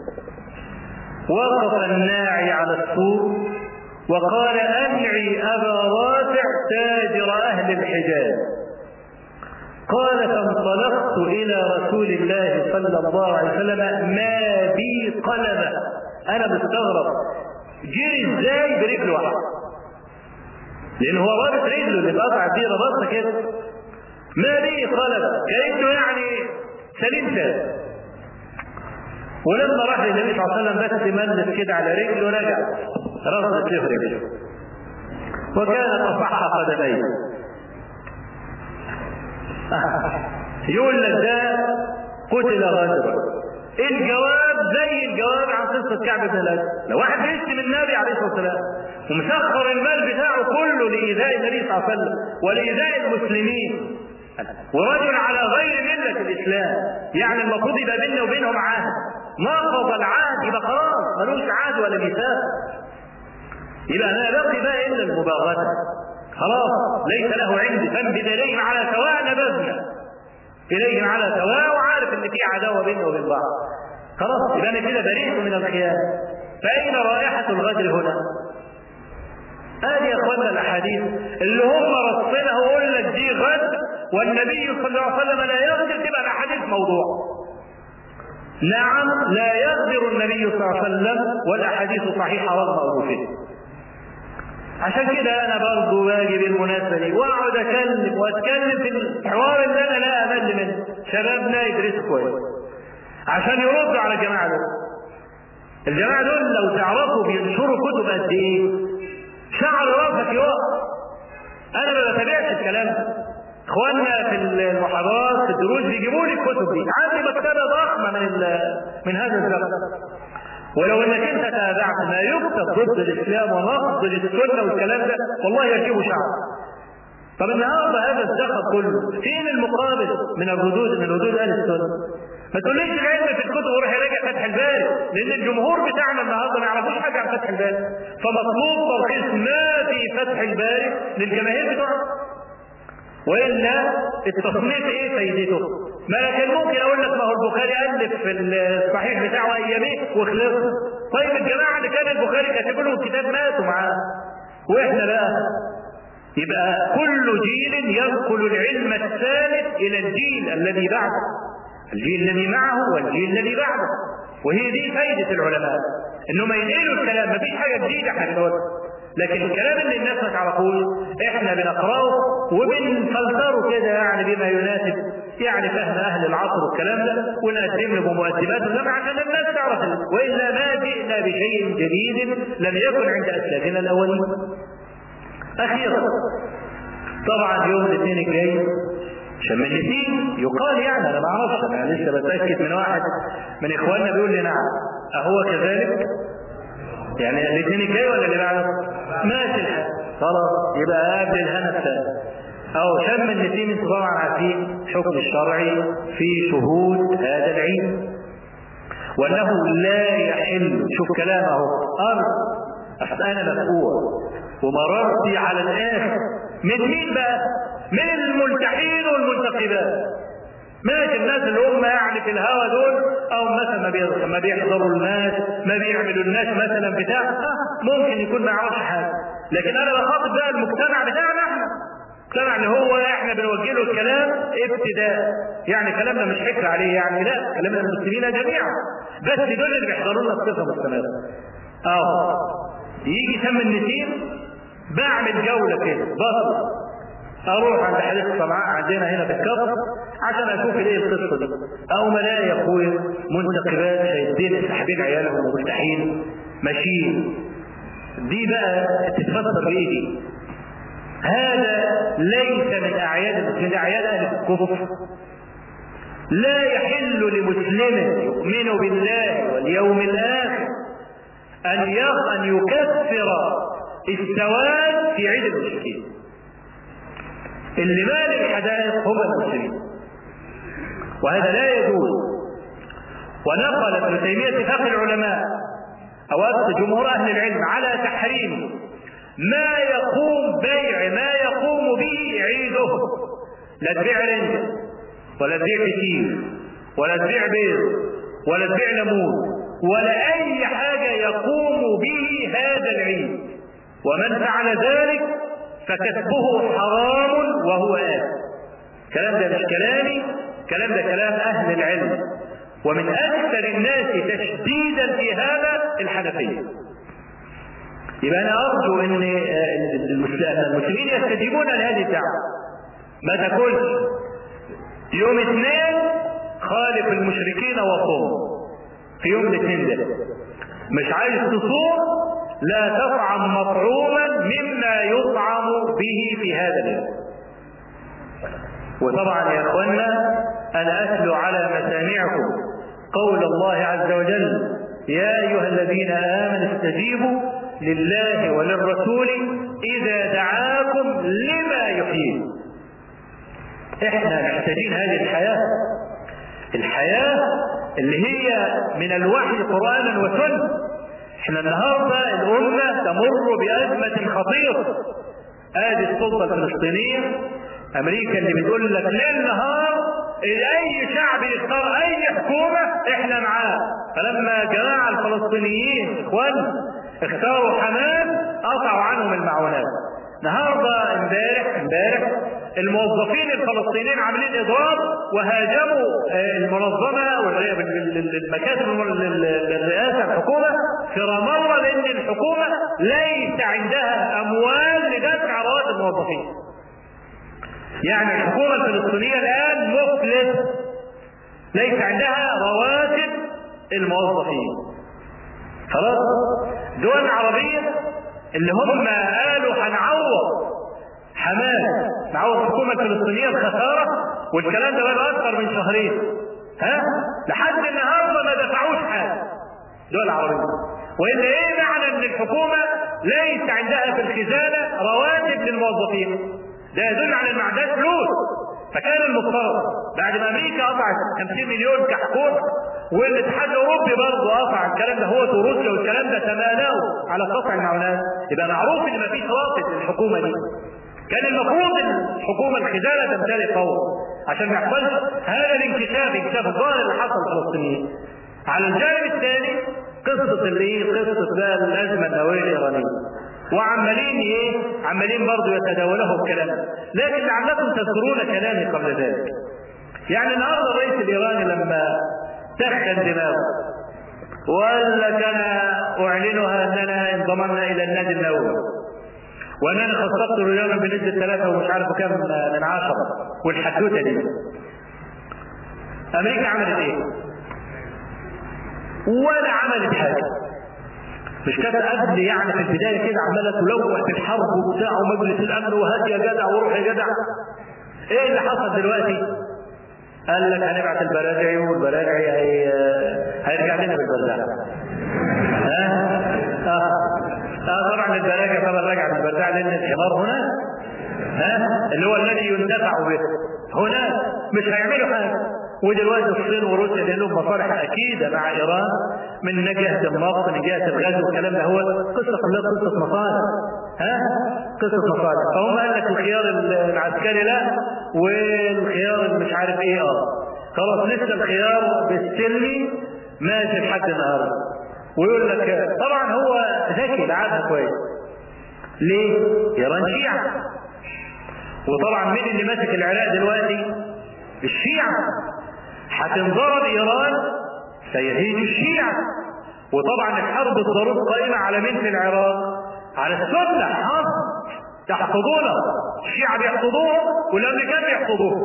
وقف الناعي على السور وقال انعي ابا رافع تاجر اهل الحجاز قال فانطلقت الى رسول الله صلى الله عليه وسلم ما بي قلمه انا مستغرب جري ازاي برجل واحده لان هو رابط رجله اللي اتقطع دي ربطها كده ما بي قلمه كانه يعني سليم ثابت ولما راح للنبي صلى الله عليه وسلم بس ملس كده على رجله رجع رصد في رجله وكان تصح قدميه يقول لك ده قتل غدرا الجواب زي الجواب عن قصه كعب بن الاسد لو واحد بيشتم النبي عليه الصلاه والسلام ومسخر المال بتاعه كله لايذاء النبي صلى الله عليه وسلم ولايذاء المسلمين ورجل على غير مله الاسلام يعني المفروض يبقى بيننا وبينهم عهد نقض العهد يبقى خلاص ملوش عهد ولا ميثاق يبقى لا بقي بقى الا المباغته خلاص ليس له عندي فانبذ اليهم على سواء نبذنا اليهم على سواء وعارف ان في عداوه بيننا وبين بعض خلاص يبقى انا كده بريء من الخيانه فاين رائحه الغدر هنا؟ هذه يا اخوانا الاحاديث اللي هم رصينها ويقول لك دي غدر والنبي صلى الله عليه وسلم لا يغدر تبقى الاحاديث موضوع نعم لا يغدر النبي صلى الله عليه وسلم والاحاديث صحيحه رغم فيه عشان كده انا برضه باجي بالمناسبه دي واقعد اكلم واتكلم في الحوار اللي انا لا امل منه شبابنا يدرسوا كويس عشان يردوا على الجماعه دول الجماعه دول لو تعرفوا بينشروا كتب قد ايه شعر راسك يقع انا ما بتابعش الكلام ده اخواننا في المحاضرات في الدروس بيجيبوا لي الكتب دي عندي مكتبه ضخمه من من هذا الزمن ولو انك انت تابعت ما يكتب ضد الاسلام ونقض للسنه والكلام ده والله يجيبه شعر طب النهارده هذا الزخم كله فين المقابل من الردود من ردود اهل السنه ما تقوليش العلم في الكتب وروح راجع فتح الباري لان الجمهور بتاعنا النهارده ما يعرفوش حاجه عن فتح الباري فمطلوب تلخيص ما في فتح الباري للجماهير بتوعنا والا التصنيف ايه فايدته؟ ما كان ممكن اقول لك ما هو البخاري الف في الصحيح بتاعه اياميه وخلص طيب الجماعه اللي كان البخاري كاتب لهم الكتاب ماتوا معاه واحنا بقى يبقى كل جيل ينقل العلم الثالث الى الجيل الذي بعده الجيل الذي معه والجيل الذي بعده وهي دي فايده العلماء انهم ينقلوا الكلام مفيش حاجه جديده احنا بنقولها لكن الكلام اللي الناس ما تعرفوش احنا بنقراه وبنفلتره كده يعني بما يناسب يعني فهم اهل العصر والكلام ده ونقدم له مؤدبات وكلام عشان الناس تعرف والا ما جئنا بشيء جديد لم يكن عند اسلافنا الاولين. اخيرا طبعا يوم الاثنين الجاي شم النسيم يقال يعني انا ما اعرفش انا لسه بتاكد من واحد من اخواننا بيقول لي نعم اهو كذلك؟ يعني الاثنين الجاي ولا اللي بعده؟ ماشي الحال خلاص يبقى قبل الهنا الثاني أو شم النسيم انتم طبعا عارفين الحكم الشرعي في شهود هذا العيد وأنه لا يحل شوف كلامه أرض أصل أنا مفقوع ومررتي على الآخر من مين بقى؟ من الملتحين والمنتقبات ماشي الناس اللي هم يعني في الهوا دول او مثلا ما بيحضروا الناس ما بيعملوا الناس مثلا بتاع آه ممكن يكون ما يعرفش حاجه لكن انا بخاطب بقى المجتمع بتاعنا احنا المجتمع اللي هو احنا بنوجه له الكلام ابتداء يعني كلامنا مش حكر عليه يعني لا كلامنا المسلمين جميعا بس دول اللي بيحضروا لنا الصفه مستمره اه يجي شم النسيم بعمل جوله كده بص اروح عند حديث الصنعاء عندنا هنا في الكفر عشان اشوف ايه القصه دي او ما الاقي يا اخويا منتقبات شايفين ساحبين عيالهم ومرتاحين ماشيين دي بقى تتفسر بايه دي؟ هذا ليس من اعياد من اعياد اهل الكفر لا يحل لمسلم يؤمن بالله واليوم الاخر ان ان يكفر السواد في عيد المشركين اللي مال الحدائق هم المسلمين وهذا لا يجوز ونقل ابن تيمية اتفاق العلماء أو جمهور أهل العلم على تحريم ما يقوم بيع ما يقوم به عيدهم لا تبيع رنجة ولا تبيع كتير ولا تبيع بيض ولا تبيع ليمون ولا أي حاجة يقوم به هذا العيد ومن فعل ذلك فكسبه حرام وهو آثم كلام ده مش كلامي كلام ده كلام أهل العلم ومن أكثر الناس تشديدا في هذا الحنفية يبقى أنا أرجو أن المسلمين يستجيبون لهذه الدعوة ما تقولش يوم اثنين خالف المشركين وصوم في يوم الاثنين ده مش عايز تصوم لا تطعم مطعوما مما يطعم به في هذا اليوم وطبعا يا اخوانا انا اتلو على مسامعكم قول الله عز وجل يا أيها الذين آمنوا استجيبوا لله وللرسول إذا دعاكم لما يحييكم احنا محتاجين هذه الحياة الحياة اللي هي من الوحي قرآنا وسنة احنا النهاردة الأمة تمر بأزمة خطيرة ادي السلطة الفلسطينية امريكا اللي بتقول لك ليل نهار اي شعب يختار اي حكومة احنا معاه فلما جماعة الفلسطينيين اخوان اختاروا حماس قطعوا عنهم المعونات النهارده امبارح امبارح الموظفين الفلسطينيين عاملين اضراب وهاجموا المنظمه والمكاتب الرئاسه الحكومه في رام الله لان الحكومه ليس عندها اموال لدفع رواتب الموظفين. يعني الحكومه الفلسطينيه الان مفلس ليس عندها رواتب الموظفين. خلاص؟ دول العربيه اللي هم قالوا هنعوض حماس نعوض الحكومه الفلسطينيه الخساره والكلام ده بقى اكثر من شهرين ها لحد النهارده ما دفعوش حاجه دول عربيه والا ايه معنى ان الحكومه ليس عندها في الخزانه رواتب للموظفين ده يدل على ان ما عندهاش فلوس فكان المفترض بعد ما امريكا قطعت 50 مليون كحكومه والاتحاد الاوروبي برضه قطع الكلام ده هو وروسيا والكلام ده تمالوا على قطع المعونات يبقى معروف ان مفيش رافد للحكومه دي كان المفروض الحكومه الخزانه تمتلك فورا عشان ما يحصلش هذا الانكشاف انكشاف الظاهر اللي حصل في الفلسطينيين على الجانب الثاني قصه الايه قصه بقى الازمه النوويه الايرانيه وعمالين ايه عمالين برضه يتداولوا الكلام لكن لعلكم تذكرون كلامي قبل ذلك يعني النهارده الرئيس الايراني لما سخن دماغه وقال لك انا اعلنها اننا انضممنا الى النادي النووي واننا خصصت رياضا بنسبه ثلاثه ومش عارف كم من عشره والحدوته دي امريكا عملت ايه؟ ولا عملت حاجه مش كانت قبل يعني في البدايه كده عماله تلوح في الحرب وبتاع ومجلس الامن وهات يا جدع وروح يا جدع ايه اللي حصل دلوقتي؟ قال لك هنبعت البراجعي والبراجعي هي... هيرجع لنا بالبردعه ها؟ اه اه طبعا البراجع طبعا راجع بالبردعه لان الحمار هنا ها اللي هو الذي يندفع به هنا مش هيعملوا حاجه ودلوقتي الصين وروسيا لهم مصالح اكيده مع ايران من جهه النفط من جهه الغاز والكلام ده هو قصه كلها قصه مصالح ها قصه مصالح فهم قال لك الخيار العسكري لا والخيار مش عارف ايه اه خلاص لسه الخيار بالسلمي ماشي لحد النهارده ويقول لك طبعا هو ذكي لعبها كويس ليه؟ ايران شيعه وطبعا مين اللي ماسك العراق دلوقتي؟ الشيعه هتنضرب ايران سيهيج الشيعة وطبعا الحرب الضروب قائمة على مين في العراق على السنة حرب يحفظونه الشيعة بيحفظوه والامريكان بيحفظوه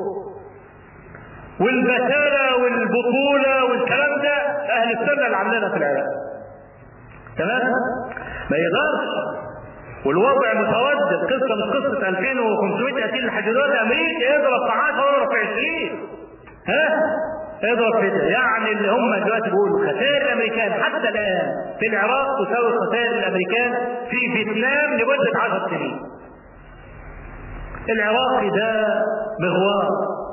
والبتالة والبطولة والكلام ده اهل السنة اللي عاملينها في العراق تمام ما يقدرش والوضع متردد قصة مش قصة 2500 قتيل لحد دلوقتي امريكا اضرب في 10 واضرب في 20 ها اضرب كده يعني اللي هم دلوقتي بيقولوا خسائر الامريكان حتى الان في العراق تساوي خسائر الامريكان في فيتنام لمده 10 سنين. العراقي ده مغوار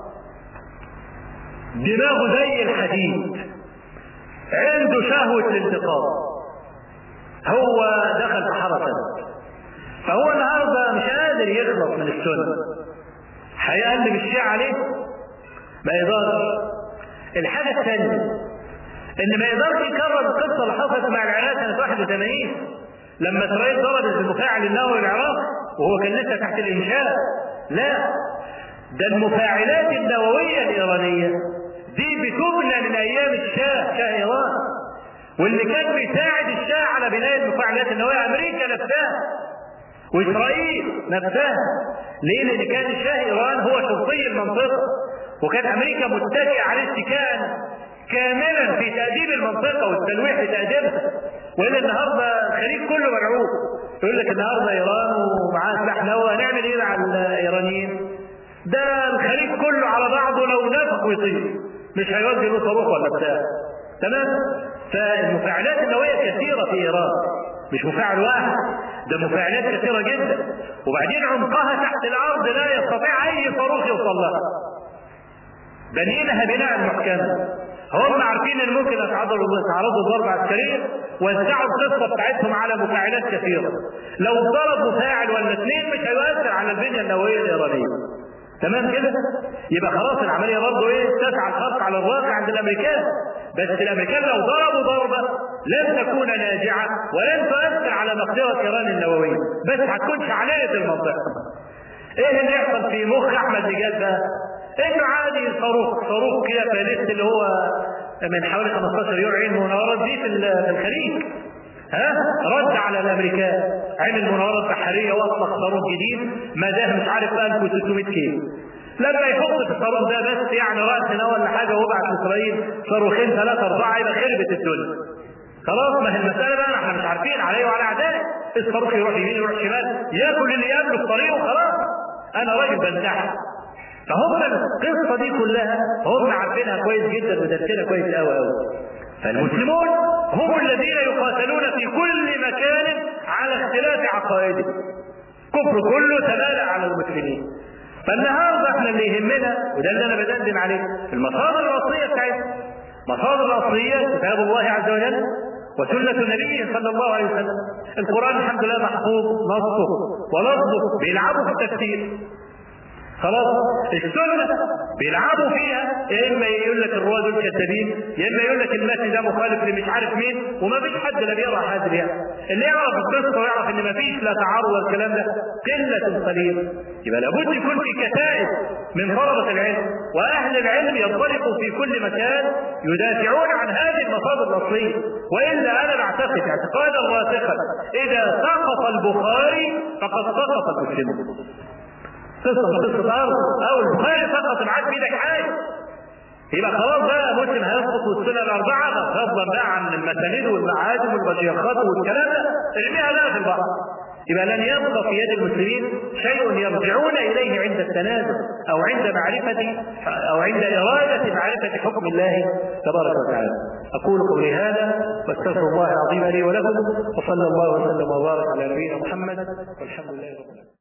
دماغه زي الحديد عنده شهوة الانتقام هو دخل في حركة فهو النهارده مش قادر يخلص من السنة هيقلب الشيعة عليه ما يقدرش الحاجة الثانية إن ما يقدرش يكرر القصة اللي حصلت مع العراق سنة 81 لما إسرائيل ضربت المفاعل النووي العراق وهو كان لسه تحت الإنشاء لا ده المفاعلات النووية الإيرانية دي بتبنى من أيام الشاه شاه إيران واللي كان بيساعد الشاه على بناء المفاعلات النووية أمريكا نفسها وإسرائيل نفسها ليه؟ لأن كان الشاه إيران هو شرطي المنطقة وكانت امريكا متكئه على اتكاء كاملا في تاديب المنطقه والتلويح في تاديبها والا النهارده الخليج كله مرعوب يقول لك النهارده ايران ومعاها سلاح نووي هنعمل ايه مع الايرانيين؟ ده الخليج كله على بعضه لو نفخ ويطير مش هيودي له صاروخ ولا بتاع تمام فالمفاعلات النوويه كثيره في ايران مش مفاعل واحد ده مفاعلات كثيره جدا وبعدين عمقها تحت الارض لا يستطيع اي صاروخ يوصل لها بنينها بناء محكما هم عارفين ان ممكن يتعرضوا يتعرضوا لضربه عسكريه وزعوا القصه بتاعتهم على مفاعلات كثيره لو ضرب مفاعل ولا اثنين مش هيؤثر على البنيه النوويه الايرانيه تمام كده يبقى خلاص العمليه برضه ايه تسعى الخط على الواقع عند الامريكان بس الامريكان لو ضربوا ضربه لن تكون ناجعه ولن تؤثر على مقدره ايران النوويه بس هتكون شعليه المنطقه ايه اللي يحصل في مخ احمد نجاد بقى انه عادي صاروخ صاروخ كده فاليست اللي هو من حوالي 15 يوم عين مناورات دي في في الخليج ها رد على الامريكان عمل مناورات بحريه واطلق صاروخ جديد مداه مش عارف 1600 كيلو لما يحط في الصاروخ ده بس يعني راس نوى ولا حاجه وابعت لاسرائيل صاروخين ثلاثه اربعه يبقى خربت الدنيا خلاص ما هي المساله بقى احنا مش عارفين عليه وعلى اعدائه الصاروخ يروح يمين يروح شمال ياكل اللي ياكله في طريقه خلاص انا راجل بنتحر فهم القصه دي كلها هم عارفينها كويس جدا ودارسينها كويس قوي قوي فالمسلمون هم الذين يقاتلون في كل مكان على اختلاف عقائدهم كفر كله تمالأ على المسلمين فالنهارده احنا اللي يهمنا وده اللي انا بدندن عليه المصادر الاصليه بتاعتنا مصادر الاصليه كتاب الله عز وجل وسنة النبي صلى الله عليه وسلم القرآن الحمد لله محفوظ نصه ولفظه بيلعبوا في التفسير خلاص السنه بيلعبوا فيها يا اما يقول لك الرواه دول كذابين يا اما يقول لك المتن ده مخالف لمش عارف مين وما فيش حد لا بيقرا حد يعني اللي يعرف القصه ويعرف ان ما فيش لا تعارض ولا الكلام ده قله قليله يبقى لابد يكون في كتائب من طلبه العلم واهل العلم ينطلقوا في كل مكان يدافعون عن هذه المصادر الاصليه والا انا بعتقد اعتقادا راسخا اذا سقط البخاري فقد سقط المسلمون قصه قصه ارض او البخاري سقط معاك في ايدك حاجه يبقى خلاص بقى مسلم هيسقط والسنه الاربعه فضلا بقى عن المسانيد والمعاجم والمشيخات والكلام ده ارميها بقى في البحر يبقى لن يبقى في يد المسلمين شيء يرجعون اليه عند التنازل او عند معرفه او عند اراده معرفه حكم الله تبارك وتعالى. اقول قولي هذا واستغفر الله العظيم لي ولكم وصلى الله وسلم وبارك على نبينا محمد والحمد لله رب العالمين.